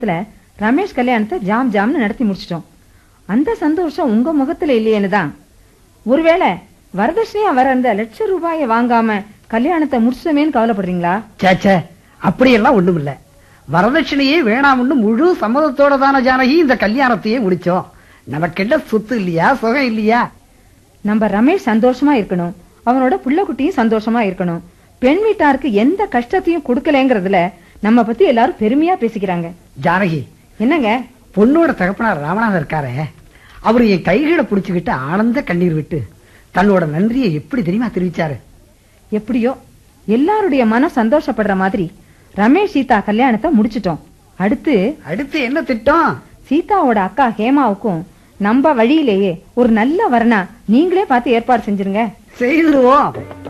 இதுல ரமேஷ் கல்யாணத்தை ஜாம் ஜாம்னு நடத்தி முடிச்சிட்டோம் அந்த சந்தோஷம் உங்க முகத்துல இல்லையேன்னு தான் ஒருவேளை வரதட்சணையா வர அந்த லட்ச ரூபாயை வாங்காம கல்யாணத்தை முடிச்சிட்டோமேன்னு கவலைப்படுறீங்களா சேச்சே அப்படியெல்லாம் ஒண்ணுமில்ல வரதட்சணையே வேணாம்னு முழு சம்மதத்தோட தானே ஜானகி இந்த கல்யாணத்தையே முடிச்சோம் நமக்கென்ன சொத்து இல்லையா சுகம் இல்லையா நம்ம ரமேஷ் சந்தோஷமா இருக்கணும் அவனோட புள்ளக்குட்டியும் சந்தோஷமா இருக்கணும் பெண் வீட்டாருக்கு எந்த கஷ்டத்தையும் கொடுக்கலங்கிறதுல நம்ம பத்தி எல்லாரும் பெருமையா பேசிக்கிறாங்க ஜானகி என்னங்க பொண்ணோட தகப்பனார் ராமநாதன் இருக்காரே அவரு என் கைகளை புடிச்சுக்கிட்டு ஆனந்த கண்ணீர் விட்டு தன்னோட நன்றியை எப்படி தெரியுமா தெரிவிச்சாரு எப்படியோ எல்லாருடைய மனம் சந்தோஷப்படுற மாதிரி ரமேஷ் சீதா கல்யாணத்தை முடிச்சிட்டோம் அடுத்து அடுத்து என்ன திட்டம் சீதாவோட அக்கா ஹேமாவுக்கும் நம்ம வழியிலேயே ஒரு நல்ல வரனா நீங்களே பார்த்து ஏற்பாடு செஞ்சிருங்க செய்திருவோம்